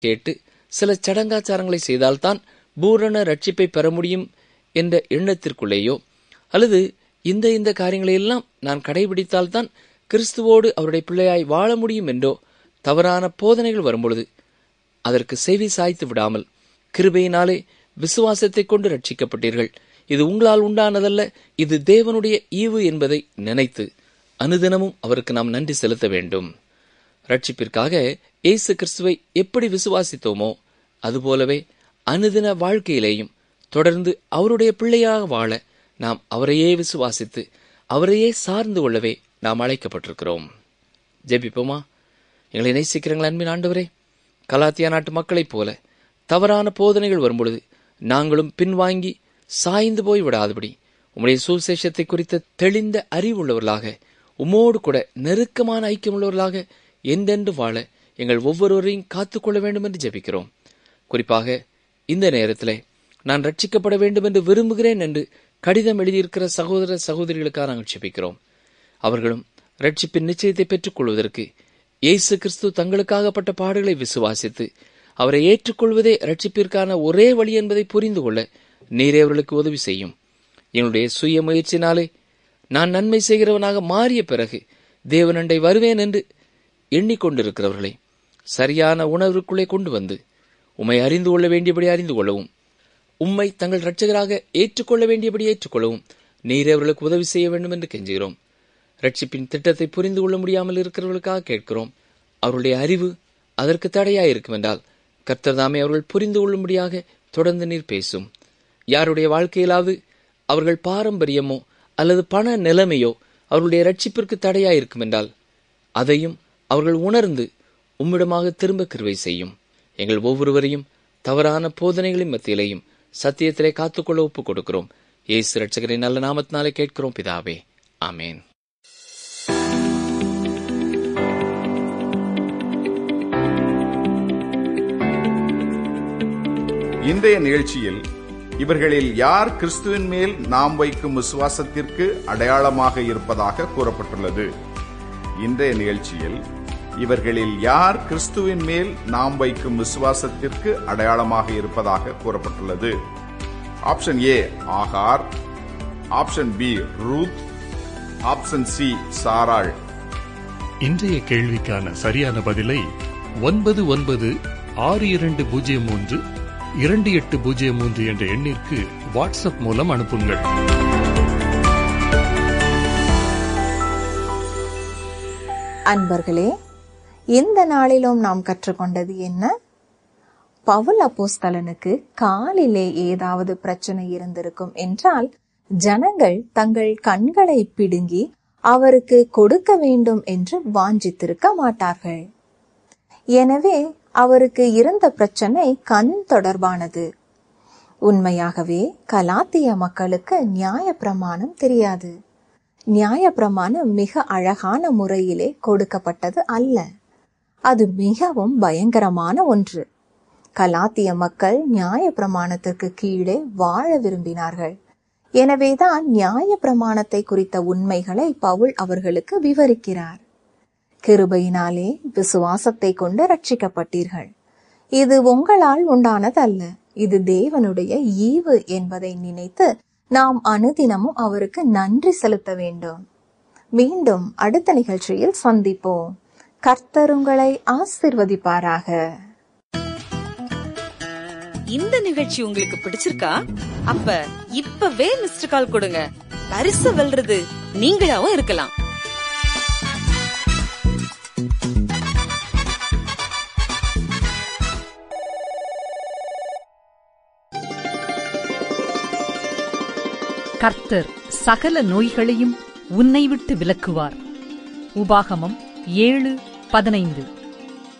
கேட்டு சில சடங்காச்சாரங்களை செய்தால்தான் பூரண ரட்சிப்பை பெற முடியும் என்ற எண்ணத்திற்குள்ளேயோ அல்லது இந்த இந்த காரியங்களை எல்லாம் நான் கடைபிடித்தால்தான் கிறிஸ்துவோடு அவருடைய பிள்ளையாய் வாழ முடியும் என்றோ தவறான போதனைகள் வரும்பொழுது அதற்கு செவி சாய்த்து விடாமல் கிருபையினாலே விசுவாசத்தை கொண்டு ரட்சிக்கப்பட்டீர்கள் இது உங்களால் உண்டானதல்ல இது தேவனுடைய ஈவு என்பதை நினைத்து அனுதினமும் அவருக்கு நாம் நன்றி செலுத்த வேண்டும் ரட்சிப்பிற்காக இயேசு கிறிஸ்துவை எப்படி விசுவாசித்தோமோ அதுபோலவே அனுதின வாழ்க்கையிலேயும் தொடர்ந்து அவருடைய பிள்ளையாக வாழ நாம் அவரையே விசுவாசித்து அவரையே சார்ந்து கொள்ளவே நாம் அழைக்கப்பட்டிருக்கிறோம் ஜெபிப்போமா எங்களை நேசிக்கிறீங்கள் அன்பின் ஆண்டவரே கலாத்தியா நாட்டு மக்களைப் போல தவறான போதனைகள் வரும்பொழுது நாங்களும் பின்வாங்கி சாய்ந்து போய் விடாதபடி உம்முடைய சுவிசேஷத்தை குறித்த தெளிந்த அறிவுள்ளவர்களாக உம்மோடு கூட நெருக்கமான ஐக்கியமுள்ளவர்களாக என்றென்று வாழ எங்கள் ஒவ்வொருவரையும் காத்துக்கொள்ள வேண்டும் என்று ஜெபிக்கிறோம் குறிப்பாக இந்த நேரத்திலே நான் ரட்சிக்கப்பட வேண்டும் என்று விரும்புகிறேன் என்று கடிதம் எழுதியிருக்கிற சகோதர சகோதரிகளுக்காக நாங்கள் ஜெபிக்கிறோம் அவர்களும் ரட்சிப்பின் நிச்சயத்தை பெற்றுக் கொள்வதற்கு இயேசு கிறிஸ்து தங்களுக்காகப்பட்ட பாடுகளை விசுவாசித்து அவரை ஏற்றுக்கொள்வதே ரட்சிப்பிற்கான ஒரே வழி என்பதை புரிந்து கொள்ள நீரே அவர்களுக்கு உதவி செய்யும் என்னுடைய சுய முயற்சினாலே நான் நன்மை செய்கிறவனாக மாறிய பிறகு தேவனண்டை வருவேன் என்று எண்ணிக்கொண்டிருக்கிறவர்களை சரியான உணர்வுக்குள்ளே கொண்டு வந்து உம்மை அறிந்து கொள்ள வேண்டியபடி அறிந்து கொள்ளவும் உம்மை தங்கள் இரட்சகராக ஏற்றுக்கொள்ள வேண்டியபடி ஏற்றுக்கொள்ளவும் நீரே அவர்களுக்கு உதவி செய்ய வேண்டும் என்று கெஞ்சுகிறோம் ரட்சிப்பின் திட்டத்தை புரிந்து கொள்ள முடியாமல் இருக்கிறவர்களுக்காக கேட்கிறோம் அவருடைய அறிவு அதற்கு தடையாய் இருக்கும் என்றால் கர்த்தர் தாமே அவர்கள் புரிந்து கொள்ளும்படியாக தொடர்ந்து நீர் பேசும் யாருடைய வாழ்க்கையிலாவது அவர்கள் பாரம்பரியமோ அல்லது பண நிலைமையோ அவர்களுடைய ரட்சிப்பிற்கு தடையாய் இருக்கும் என்றால் அதையும் அவர்கள் உணர்ந்து உம்மிடமாக திரும்ப கிருவை செய்யும் எங்கள் ஒவ்வொருவரையும் தவறான போதனைகளின் மத்தியிலையும் சத்தியத்திலே காத்துக்கொள்ள ஒப்புக் கொடுக்கிறோம் இயேசு ரட்சகரின் நல்ல நாமத்தினாலே கேட்கிறோம் பிதாவே ஆமேன் இன்றைய நிகழ்ச்சியில் இவர்களில் யார் கிறிஸ்துவின் மேல் நாம் வைக்கும் விசுவாசத்திற்கு அடையாளமாக இருப்பதாக கூறப்பட்டுள்ளது இன்றைய நிகழ்ச்சியில் இவர்களில் யார் கிறிஸ்துவின் மேல் நாம் வைக்கும் விசுவாசத்திற்கு அடையாளமாக இருப்பதாக கூறப்பட்டுள்ளது ஆப்ஷன் ஏ ஆகார் option B Ruth option C சாராள் இன்றைய கேள்விக்கான சரியான பதிலை ஒன்பது ஒன்பது ஆறு இரண்டு பூஜ்ஜியம் மூன்று இரண்டு எட்டு பூஜ்ஜியம் மூன்று என்ற எண்ணிற்கு வாட்ஸ்அப் மூலம் அனுப்புங்கள் அன்பர்களே இந்த நாளிலும் நாம் கற்றுக்கொண்டது என்ன பவுல் அப்போஸ்தலனுக்கு காலிலே ஏதாவது பிரச்சனை இருந்திருக்கும் என்றால் ஜனங்கள் தங்கள் கண்களை பிடுங்கி அவருக்கு கொடுக்க வேண்டும் என்று வாஞ்சித்திருக்க மாட்டார்கள் எனவே அவருக்கு இருந்த பிரச்சனை கண் தொடர்பானது உண்மையாகவே கலாத்திய மக்களுக்கு நியாய பிரமாணம் தெரியாது நியாய பிரமாணம் மிக அழகான முறையிலே கொடுக்கப்பட்டது அல்ல அது மிகவும் பயங்கரமான ஒன்று கலாத்திய மக்கள் நியாய பிரமாணத்திற்கு கீழே வாழ விரும்பினார்கள் எனவேதான் நியாய பிரமாணத்தை குறித்த உண்மைகளை பவுல் அவர்களுக்கு விவரிக்கிறார் கிருபையினாலே விசுவாசத்தை கொண்டு ரட்சிக்கப்பட்டீர்கள் இது உங்களால் உண்டானதல்ல இது தேவனுடைய ஈவு என்பதை நினைத்து நாம் அனுதினமும் அவருக்கு நன்றி செலுத்த வேண்டும் மீண்டும் அடுத்த நிகழ்ச்சியில் சந்திப்போம் கர்த்தர் உங்களை ஆசிர்வதிப்பாராக இந்த நிகழ்ச்சி உங்களுக்கு பிடிச்சிருக்கா அப்ப இப்பவே மிஸ்டர் கால் கொடுங்க பரிசு வெல்றது நீங்களாவும் இருக்கலாம் கர்த்தர் சகல நோய்களையும் உன்னை விட்டு விலக்குவார் உபாகமம் ஏழு பதினைந்து